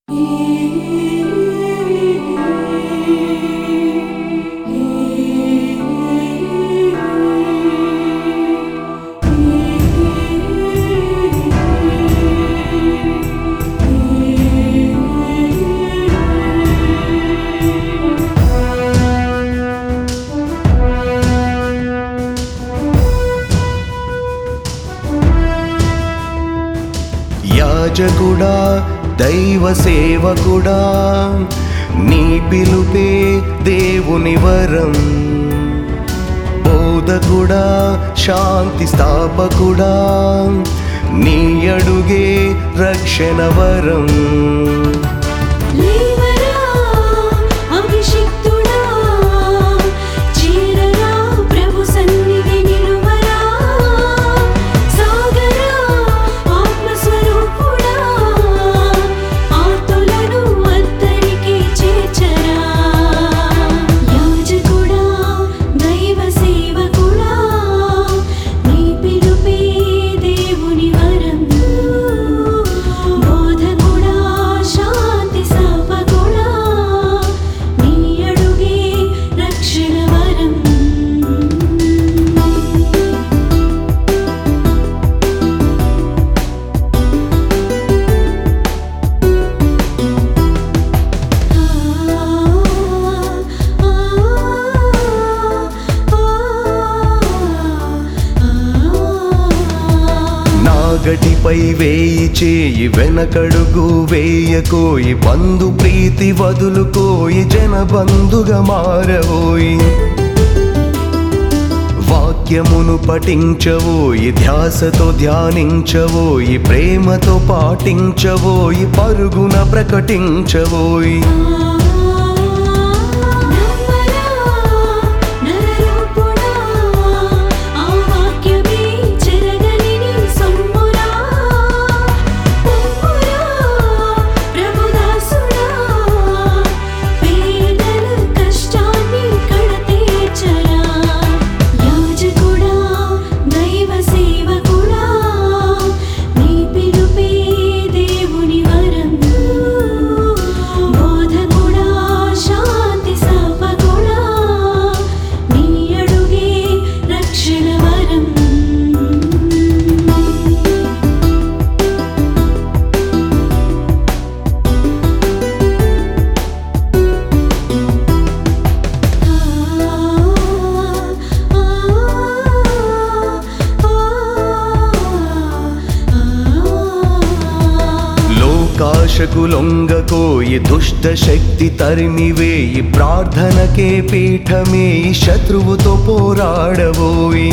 యాజకుడా దైవ సేవకుడా నీ పిలుపే దేవుని వరం బోధకుడా శాంతి స్థాపకుడా నీ అడుగే రక్షణ వరం లేవరా అభిషిక్తుడా చేరరా ప్రభు సన్నిధి నిలువరా సాగరా ఆత్మస్వరూపుడా ఆతులను అద్దరికి చేర్చరా యాజకుడా దైవ సేవకుడా నీ పిలుపే దేవుని వరం బోధకుడా శాంతి సర్వగుడా నీ అడుగే రక్షణ వరం నాగటిపై వేయి చేయి వెనకడుగు వేయకోయి బంధు ప్రీతి వదులుకోయి జన బంధుగా మారవోయి వాక్యమును పఠించవోయి ధ్యాసతో ధ్యానించవోయి ప్రేమతో పాటించవోయి పరుగున ప్రకటించవోయి నమ్మరా నరరూపుడా ఆ వాక్యమే చెరగని నీ సొమ్మురా పొమ్మురా ప్రభుదాసుడా పేదల కష్టాన్ని కడతీర్చరా యాజకుడా దైవ సేవకుడా నీ పిలుపే దేవుని వరం బోధకుడా శాంతి సర్వగుడా నీ అడుగే రక్షణ వరం లోకాశకు లొంగకోయి దుష్ట శక్తి తరిమివేయి ప్రార్థనకే పీఠమేయి శత్రువుతో పోరాడబోయి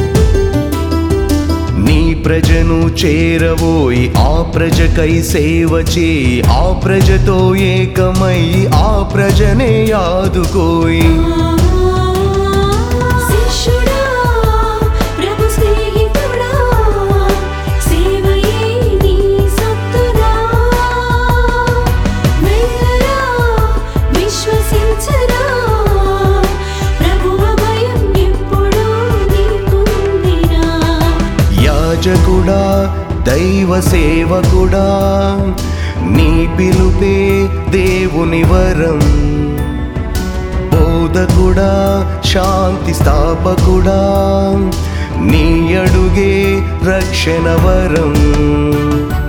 నీ ప్రజను చేరవోయి ఆ ప్రజకై సేవ చేయి ఆ ప్రజతో ఏకమై ఆ ప్రజనే ఆదుకోయి శిష్యుడా ప్రభు స్నేహితుడా సేవయే నీ సత్తురా వెళ్ళరా విశ్వసించరా ప్రభువ భయం ఎప్పుడూ నీకుందిరా యాజకుడా దైవ సేవకుడా నీ పిలుపే దేవుని వరం బోధకుడా శాంతి స్థాపకుడా నీ అడుగే రక్షణ వరం